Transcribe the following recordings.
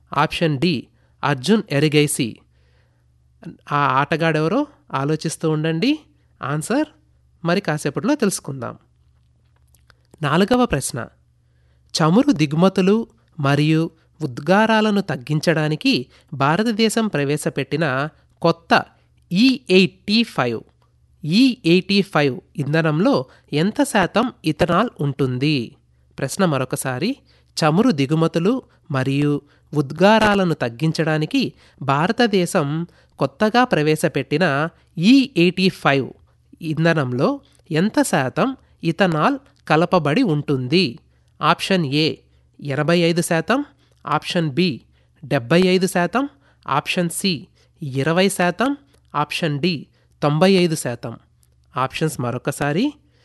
option D Arjun Erigaisi ఆ ఆటగాడెవరో ఆలోచిస్తూ ఉండండి ఆన్సర్ మరి కాసేపట్లో తెలుసుకుందాం నాలుగవ ప్రశ్న చమురు దిగుమతులు మరియు ఉద్గారాలను తగ్గించడానికి భారతదేశం ప్రవేశపెట్టిన కొత్త E eighty five E eighty five ఇంధనంలో ఎంత శాతం ఇథనాల్ ఉంటుంది ప్రశ్న మరొకసారి చమురు దిగుమతులు మరియు ఉద్గారాలను తగ్గించడానికి భారతదేశం కొత్తగా ప్రవేశపెట్టిన ఈ ఎయిటీ ఫైవ్ ఇంధనంలో ఎంత శాతం ఇథనాల్ కలపబడి ఉంటుంది ఆప్షన్ ఏ ఎనభై ఐదు శాతం ఆప్షన్ బి డెబ్బై ఐదు శాతం ఆప్షన్ సి ఇరవై శాతం ఆప్షన్ డి తొంభై ఐదు శాతం ఆప్షన్స్ మరొకసారి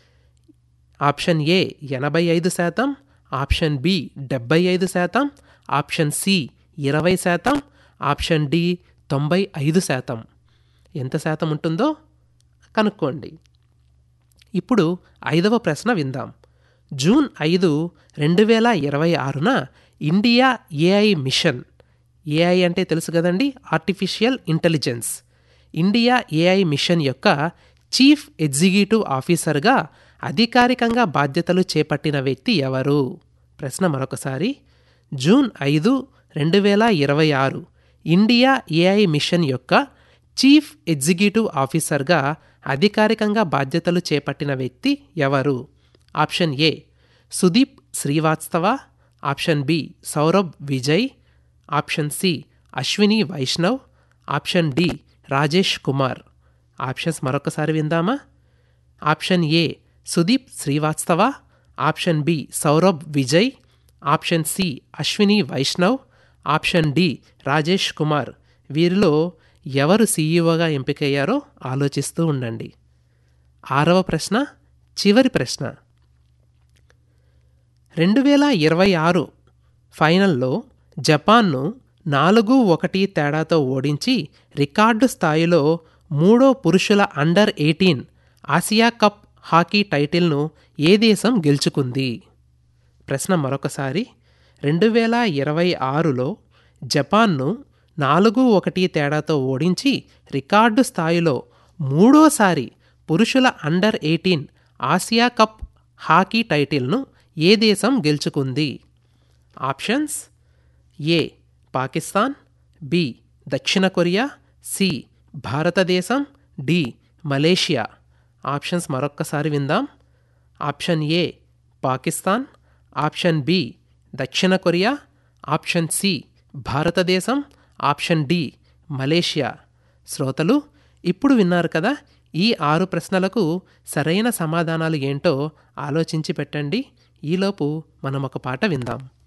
ఆప్షన్ ఏ ఎనభై ఐదు శాతం ఆప్షన్ బి డెబ్బై ఐదు శాతం ఆప్షన్ సి ఇరవై శాతం ఆప్షన్ డి తొంభై ఐదు శాతం ఎంత శాతం ఉంటుందో కనుక్కోండి ఇప్పుడు ఐదవ ప్రశ్న విందాం జూన్ ఐదు రెండు వేల ఇరవై ఆరున ఇండియా ఏఐ మిషన్ ఏఐ అంటే తెలుసు కదండి artificial intelligence India AI mission యొక్క చీఫ్ ఎగ్జిక్యూటివ్ ఆఫీసర్గా అధికారికంగా బాధ్యతలు చేపట్టిన వ్యక్తి ఎవరు ప్రశ్న మరొకసారి జూన్ ఐదు రెండు వేల ఇరవై ఆరు ఇండియా ఏఐ మిషన్ యొక్క చీఫ్ ఎగ్జిక్యూటివ్ ఆఫీసర్గా అధికారికంగా బాధ్యతలు చేపట్టిన వ్యక్తి ఎవరు option A Sudeep Srivastava option B Saurabh Vijay option C Ashwini Vaishnaw option D Rajesh Kumar options మరొకసారి విందామా option A Sudeep Srivastava option B Saurabh Vijay option C Ashwini Vaishnaw option D Rajesh Kumar వీరిలో ఎవరు సీఈఓగా ఎంపికయ్యారో ఆలోచిస్తూ ఉండండి ఆరవ ప్రశ్న చివరి ప్రశ్న రెండు వేల ఇరవై ఆరు ఫైనల్లో జపాన్ను నాలుగు ఒకటి తేడాతో ఓడించి రికార్డు స్థాయిలో మూడో పురుషుల under eighteen Asia cup hockey టైటిల్ను ఏ దేశం గెలుచుకుంది ప్రశ్న మరొకసారి రెండు వేల ఇరవై ఆరులో జపాన్ను నాలుగు ఒకటి తేడాతో ఓడించి రికార్డు స్థాయిలో మూడోసారి పురుషుల under eighteen Asia cup hockey టైటిల్ను ఏ దేశం గెలుచుకుంది ఆప్షన్స్ ఏ పాకిస్తాన్ బి దక్షిణ కొరియా సి భారతదేశం డి మలేషియా ఆప్షన్స్ మరొక్కసారి విందాం option A Pakistan option B దక్షిణ కొరియా ఆప్షన్ సి భారతదేశం ఆప్షన్ డి మలేషియా శ్రోతలు ఇప్పుడు విన్నారు కదా ఈ ఆరు ప్రశ్నలకు సరైన సమాధానాలు ఏంటో ఆలోచించి పెట్టండి ఈలోపు మనం ఒక పాట విందాం